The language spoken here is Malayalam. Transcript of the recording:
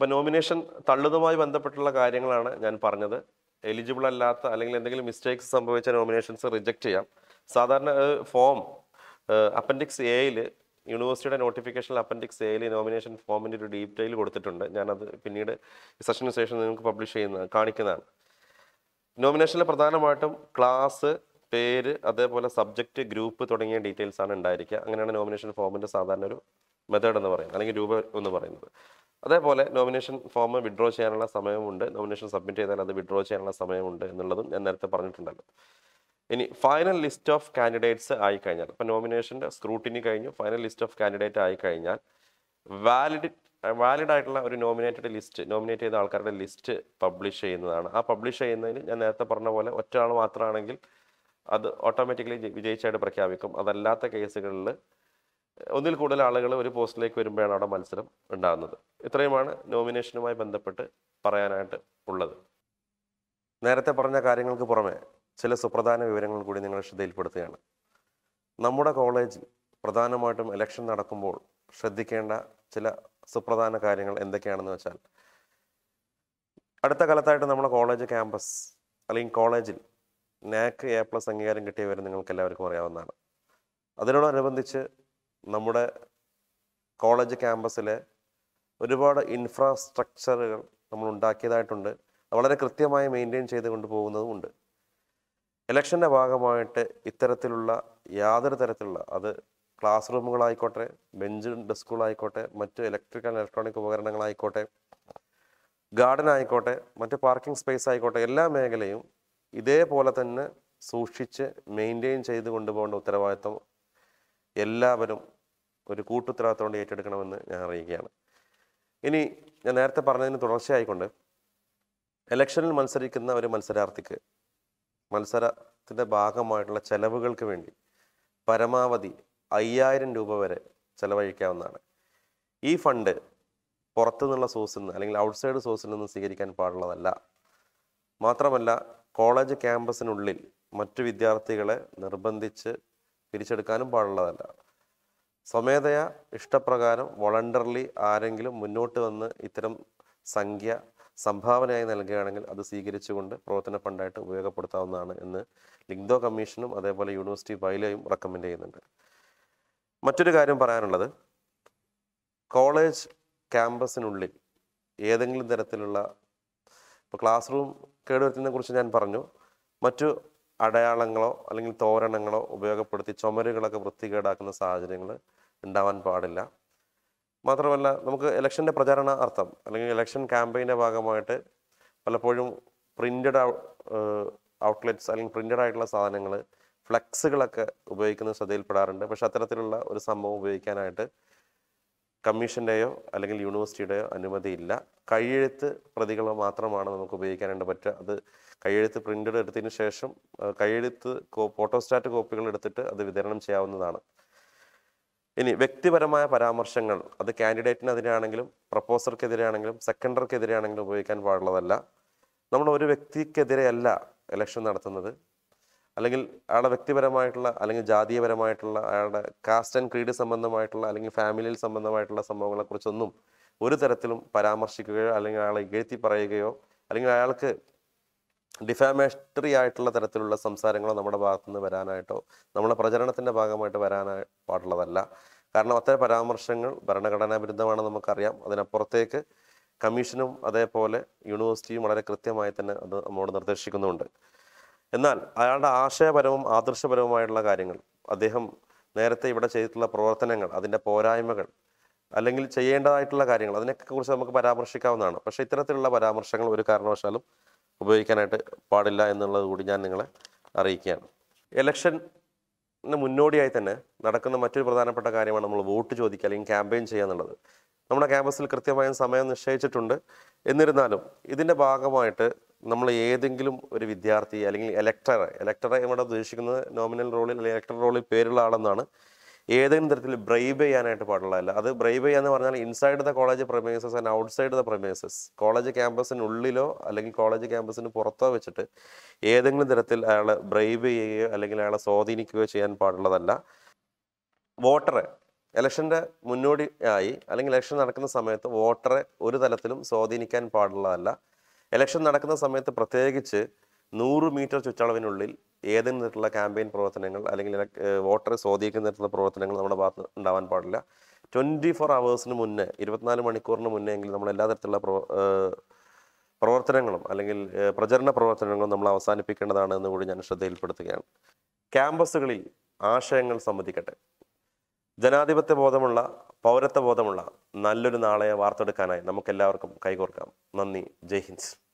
അപ്പം നോമിനേഷൻ തള്ളുന്നതുമായി ബന്ധപ്പെട്ടുള്ള കാര്യങ്ങളാണ് ഞാൻ പറഞ്ഞത് എലിജിബിൾ അല്ലാത്ത അല്ലെങ്കിൽ എന്തെങ്കിലും മിസ്റ്റേക്സ് സംഭവിച്ച നോമിനേഷൻസ് റിജക്റ്റ് ചെയ്യാം സാധാരണ ഫോം അപ്പൻഡിക്സ് എയിൽ യൂണിവേഴ്സിറ്റിയുടെ നോട്ടിഫിക്കേഷനിൽ അപ്പൻഡിക്സ് എയിൽ നോമിനേഷൻ ഫോമിൻ്റെ ഒരു ഡീറ്റെയിൽ കൊടുത്തിട്ടുണ്ട് ഞാനത് പിന്നീട് സെഷന് ശേഷം നിങ്ങൾക്ക് പബ്ലിഷ് ചെയ്യുന്ന കാണിക്കുന്നതാണ് നോമിനേഷനിൽ പ്രധാനമായിട്ടും ക്ലാസ് പേര് അതേപോലെ സബ്ജക്റ്റ് ഗ്രൂപ്പ് തുടങ്ങിയ ഡീറ്റെയിൽസ് ആണ് ഉണ്ടായിരിക്കുക അങ്ങനെയാണ് നോമിനേഷൻ ഫോമിൻ്റെ സാധാരണ ഒരു മെത്തേഡ് എന്ന് പറയുന്നത് അല്ലെങ്കിൽ രൂപ എന്ന് പറയുന്നത് അതേപോലെ നോമിനേഷൻ ഫോം വിഡ്രോ ചെയ്യാനുള്ള സമയമുണ്ട് നോമിനേഷൻ സബ്മിറ്റ് ചെയ്താൽ അത് വിഡ്രോ ചെയ്യാനുള്ള സമയമുണ്ട് എന്നുള്ളതും ഞാൻ നേരത്തെ പറഞ്ഞിട്ടുണ്ടല്ലോ ഇനി ഫൈനൽ ലിസ്റ്റ് ഓഫ് കാൻഡിഡേറ്റ്സ് ആയി കഴിഞ്ഞാൽ ഇപ്പം നോമിനേഷൻ്റെ സ്ക്രൂട്ടിനി കഴിഞ്ഞു ഫൈനൽ ലിസ്റ്റ് ഓഫ് കാൻഡിഡേറ്റ് ആയി കഴിഞ്ഞാൽ വാലിഡ് വാലിഡ് ആയിട്ടുള്ള ഒരു നോമിനേറ്റഡ് ലിസ്റ്റ് നോമിനേറ്റ് ചെയ്ത ആൾക്കാരുടെ ലിസ്റ്റ് പബ്ലിഷ് ചെയ്യുന്നതാണ് ആ പബ്ലിഷ് ചെയ്യുന്നതിന് ഞാൻ നേരത്തെ പറഞ്ഞ പോലെ ഒറ്റ ആൾ മാത്രമാണെങ്കിൽ അത് ഓട്ടോമാറ്റിക്കലി വിജയിച്ചായിട്ട് പ്രഖ്യാപിക്കും അതല്ലാത്ത കേസുകളിൽ ഒന്നിൽ കൂടുതൽ ആളുകൾ ഒരു പോസ്റ്റിലേക്ക് വരുമ്പോഴാണ് അവിടെ മത്സരം ഉണ്ടാകുന്നത് ഇത്രയുമാണ് നോമിനേഷനുമായി ബന്ധപ്പെട്ട് പറയാനായിട്ട് ഉള്ളത് നേരത്തെ പറഞ്ഞ കാര്യങ്ങൾക്ക് പുറമെ ചില സുപ്രധാന വിവരങ്ങൾ കൂടി നിങ്ങളെ ശ്രദ്ധയിൽപ്പെടുത്തുകയാണ് നമ്മുടെ കോളേജിൽ പ്രധാനമായിട്ടും ഇലക്ഷൻ നടക്കുമ്പോൾ ശ്രദ്ധിക്കേണ്ട ചില സുപ്രധാന കാര്യങ്ങൾ എന്തൊക്കെയാണെന്ന് വെച്ചാൽ അടുത്ത കാലത്തായിട്ട് നമ്മുടെ കോളേജ് ക്യാമ്പസ് അല്ലെങ്കിൽ കോളേജിൽ നാക്ക് എ പ്ലസ് അംഗീകാരം കിട്ടിയവർ നിങ്ങൾക്ക് എല്ലാവർക്കും അറിയാവുന്നതാണ് അതിനോടനുബന്ധിച്ച് നമ്മുടെ കോളേജ് ക്യാമ്പസിലെ ഒരുപാട് ഇൻഫ്രാസ്ട്രക്ചറുകൾ നമ്മൾ ഉണ്ടാക്കിയതായിട്ടുണ്ട് വളരെ കൃത്യമായി മെയിൻറ്റെയിൻ ചെയ്ത് കൊണ്ടുപോകുന്നതുമുണ്ട് ഇലക്ഷൻ്റെ ഭാഗമായിട്ട് ഇത്തരത്തിലുള്ള യാതൊരു തരത്തിലുള്ള അത് ക്ലാസ് റൂമുകളായിക്കോട്ടെ ബെഞ്ച് ഡെസ്കുകളായിക്കോട്ടെ മറ്റ് ഇലക്ട്രിക്കൽ ഇലക്ട്രോണിക് ഉപകരണങ്ങളായിക്കോട്ടെ ഗാർഡൻ ആയിക്കോട്ടെ മറ്റ് പാർക്കിംഗ് സ്പേസ് ആയിക്കോട്ടെ എല്ലാ മേഖലയും ഇതേപോലെ തന്നെ സൂക്ഷിച്ച് മെയിൻറ്റെയിൻ ചെയ്ത് കൊണ്ടുപോകേണ്ട ഉത്തരവാദിത്വം എല്ലാവരും ഒരു കൂട്ടുത്തരവാദിത്തം ഏറ്റെടുക്കണമെന്ന് ഞാൻ അറിയിക്കുകയാണ് ഇനി ഞാൻ നേരത്തെ പറഞ്ഞതിന് തുടർച്ചയായിക്കൊണ്ട് ഇലക്ഷനിൽ മത്സരിക്കുന്ന ഒരു മത്സരാർത്ഥിക്ക് മത്സരത്തിൻ്റെ ഭാഗമായിട്ടുള്ള ചെലവുകൾക്ക് വേണ്ടി പരമാവധി അയ്യായിരം രൂപ വരെ ചെലവഴിക്കാവുന്നതാണ് ഈ ഫണ്ട് പുറത്തു നിന്നുള്ള സോഴ്സിൽ നിന്ന് അല്ലെങ്കിൽ ഔട്ട്സൈഡ് സോഴ്സിൽ നിന്ന് സ്വീകരിക്കാൻ പാടുള്ളതല്ല മാത്രമല്ല കോളേജ് ക്യാമ്പസിനുള്ളിൽ മറ്റു വിദ്യാർത്ഥികളെ നിർബന്ധിച്ച് പിരിച്ചെടുക്കാനും പാടുള്ളതല്ല സ്വമേധയാ ഇഷ്ടപ്രകാരം വോളണ്ടർലി ആരെങ്കിലും മുന്നോട്ട് വന്ന് ഇത്തരം സംഖ്യ സംഭാവനയായി നൽകുകയാണെങ്കിൽ അത് സ്വീകരിച്ചുകൊണ്ട് പ്രവർത്തന ഫണ്ടായിട്ട് ഉപയോഗപ്പെടുത്താവുന്നതാണ് എന്ന് ലിങ്ദോ കമ്മീഷനും അതേപോലെ യൂണിവേഴ്സിറ്റി ബൈലയും റെക്കമെൻഡ് ചെയ്യുന്നുണ്ട് മറ്റൊരു കാര്യം പറയാനുള്ളത് കോളേജ് ക്യാമ്പസിനുള്ളിൽ ഏതെങ്കിലും തരത്തിലുള്ള ഇപ്പോൾ ക്ലാസ് റൂം കേടുവരുത്തുന്നതിനെ കുറിച്ച് ഞാൻ പറഞ്ഞു മറ്റു അടയാളങ്ങളോ അല്ലെങ്കിൽ തോരണങ്ങളോ ഉപയോഗപ്പെടുത്തി ചുമരുകളൊക്കെ വൃത്തികേടാക്കുന്ന സാഹചര്യങ്ങൾ ഉണ്ടാവാൻ പാടില്ല മാത്രമല്ല നമുക്ക് ഇലക്ഷൻ്റെ പ്രചാരണ അർത്ഥം അല്ലെങ്കിൽ ഇലക്ഷൻ ക്യാമ്പയിൻ്റെ ഭാഗമായിട്ട് പലപ്പോഴും പ്രിൻ്റഡ് ഔട്ട്ലെറ്റ്സ് അല്ലെങ്കിൽ പ്രിൻ്റഡ് ആയിട്ടുള്ള സാധനങ്ങൾ ഫ്ലെക്സുകളൊക്കെ ഉപയോഗിക്കുന്നത് ശ്രദ്ധയിൽപ്പെടാറുണ്ട് പക്ഷെ അത്തരത്തിലുള്ള ഒരു സംഭവം ഉപയോഗിക്കാനായിട്ട് കമ്മീഷൻ്റെയോ അല്ലെങ്കിൽ യൂണിവേഴ്സിറ്റിയുടെയോ അനുമതിയില്ല കൈയെഴുത്ത് പ്രതികൾ മാത്രമാണ് നമുക്ക് ഉപയോഗിക്കാനായിട്ട് പറ്റുക അത് കൈയെഴുത്ത് പ്രിൻ്റഡ് എടുത്തതിന് ശേഷം ആ, കൈയെഴുത്ത് കോ ഫോട്ടോസ്റ്റാറ്റ് കോപ്പികൾ എടുത്തിട്ട് അത് വിതരണം ചെയ്യാവുന്നതാണ് ഇനി വ്യക്തിപരമായ പരാമർശങ്ങൾ അത് കാൻഡിഡേറ്റിനെതിരെയാണെങ്കിലും പ്രപ്പോസർക്കെതിരെയാണെങ്കിലും സെക്കൻഡർക്കെതിരെയാണെങ്കിലും ഉപയോഗിക്കാൻ പാടുള്ളതല്ല നമ്മൾ ഒരു വ്യക്തിക്കെതിരെയല്ല ഇലക്ഷൻ നടത്തുന്നത് അല്ലെങ്കിൽ അയാളുടെ വ്യക്തിപരമായിട്ടുള്ള അല്ലെങ്കിൽ ജാതീയപരമായിട്ടുള്ള അയാളുടെ കാസ്റ്റ് ആൻഡ് ക്രീഡ് സംബന്ധമായിട്ടുള്ള അല്ലെങ്കിൽ ഫാമിലിയിൽ സംബന്ധമായിട്ടുള്ള സംഭവങ്ങളെക്കുറിച്ചൊന്നും ഒരു തരത്തിലും പരാമർശിക്കുകയോ അല്ലെങ്കിൽ അയാളെ ഇകഴ്ത്തി പറയുകയോ അല്ലെങ്കിൽ അയാൾക്ക് ഡിഫാമേറ്ററി ആയിട്ടുള്ള തരത്തിലുള്ള സംസാരങ്ങളോ നമ്മുടെ ഭാഗത്തു നിന്ന് വരാനായിട്ടോ നമ്മുടെ പ്രചരണത്തിൻ്റെ ഭാഗമായിട്ട് വരാനായി പാടുള്ളതല്ല കാരണം അത്തരം പരാമർശങ്ങൾ ഭരണഘടനാ വിരുദ്ധമാണെന്ന് നമുക്കറിയാം അതിനപ്പുറത്തേക്ക് കമ്മീഷനും അതേപോലെ യൂണിവേഴ്സിറ്റിയും വളരെ കൃത്യമായി തന്നെ അത് നമ്മോട് നിർദ്ദേശിക്കുന്നുമുണ്ട് എന്നാൽ അയാളുടെ ആശയപരവും ആദർശപരവുമായിട്ടുള്ള കാര്യങ്ങൾ അദ്ദേഹം നേരത്തെ ഇവിടെ ചെയ്തിട്ടുള്ള പ്രവർത്തനങ്ങൾ അതിൻ്റെ പോരായ്മകൾ അല്ലെങ്കിൽ ചെയ്യേണ്ടതായിട്ടുള്ള കാര്യങ്ങൾ അതിനെയൊക്കെ കുറിച്ച് നമുക്ക് പരാമർശിക്കാവുന്നതാണ് പക്ഷേ ഇത്തരത്തിലുള്ള പരാമർശങ്ങൾ ഒരു കാരണവശാലും ഉപയോഗിക്കാനായിട്ട് പാടില്ല എന്നുള്ളത് കൂടി ഞാൻ നിങ്ങളെ അറിയിക്കുകയാണ് ഇലക്ഷന് മുന്നോടിയായി തന്നെ നടക്കുന്ന മറ്റൊരു പ്രധാനപ്പെട്ട കാര്യമാണ് നമ്മൾ വോട്ട് ചോദിക്കുക അല്ലെങ്കിൽ ക്യാമ്പയിൻ ചെയ്യുക എന്നുള്ളത് നമ്മുടെ ക്യാമ്പസിൽ കൃത്യമായും സമയം നിശ്ചയിച്ചിട്ടുണ്ട് എന്നിരുന്നാലും ഇതിൻ്റെ ഭാഗമായിട്ട് നമ്മൾ ഏതെങ്കിലും ഒരു വിദ്യാർത്ഥി അല്ലെങ്കിൽ എലക്ടറെ എലക്ടറെ ഇവിടെ ഉദ്ദേശിക്കുന്നത് നോമിനൽ റോളിൽ അല്ലെങ്കിൽ ഇലക്ടർ റോളിൽ പേരുള്ള ആളെന്നാണ് ഏതെങ്കിലും തരത്തിൽ ബ്രൈബ് ചെയ്യാനായിട്ട് പാടുള്ളതല്ല അത് ബ്രൈബ് ചെയ്യുക എന്ന് പറഞ്ഞാൽ inside the college premises and outside the premises college ക്യാമ്പസിനുള്ളിലോ അല്ലെങ്കിൽ കോളേജ് ക്യാമ്പസിന് പുറത്തോ വെച്ചിട്ട് ഏതെങ്കിലും തരത്തിൽ അയാളെ ബ്രൈബ് ചെയ്യുകയോ അല്ലെങ്കിൽ അയാളെ സ്വാധീനിക്കുകയോ ചെയ്യാൻ പാടുള്ളതല്ല വോട്ടറെ ഇലക്ഷൻ്റെ മുന്നോടിയായി അല്ലെങ്കിൽ ഇലക്ഷൻ നടക്കുന്ന സമയത്ത് വോട്ടറെ ഒരു തലത്തിലും സ്വാധീനിക്കാൻ പാടുള്ളതല്ല ഇലക്ഷൻ നടക്കുന്ന സമയത്ത് പ്രത്യേകിച്ച് നൂറ് മീറ്റർ ചുറ്റളവിനുള്ളിൽ ഏതെങ്കിലും തരത്തിലുള്ള ക്യാമ്പയിൻ പ്രവർത്തനങ്ങൾ അല്ലെങ്കിൽ ഇലക്- ഏഹ് വോട്ടറെ സ്വാധീനിക്കുന്ന തരത്തിലുള്ള പ്രവർത്തനങ്ങൾ നമ്മുടെ ഭാഗത്ത് ഉണ്ടാവാൻ പാടില്ല ട്വൻറ്റി ഫോർ അവേഴ്സിന് മുന്നേ ഇരുപത്തിനാല് മണിക്കൂറിന് മുന്നേ എങ്കിലും നമ്മൾ എല്ലാ തരത്തിലുള്ള പ്രവ- ഏഹ് പ്രവർത്തനങ്ങളും അല്ലെങ്കിൽ ഏഹ് പ്രചരണ പ്രവർത്തനങ്ങളും നമ്മൾ അവസാനിപ്പിക്കേണ്ടതാണ് എന്ന് കൂടി ഞാൻ ശ്രദ്ധയിൽപ്പെടുത്തുകയാണ് ക്യാമ്പസുകളിൽ ആശയങ്ങൾ സംവദിക്കട്ടെ ജനാധിപത്യ ബോധമുള്ള പൗരത്വ ബോധമുള്ള നല്ലൊരു നാളെ വാർത്തെടുക്കാനായി നമുക്കെല്ലാവർക്കും കൈകോർക്കാം നന്ദി ജയ് ഹിന്ദ്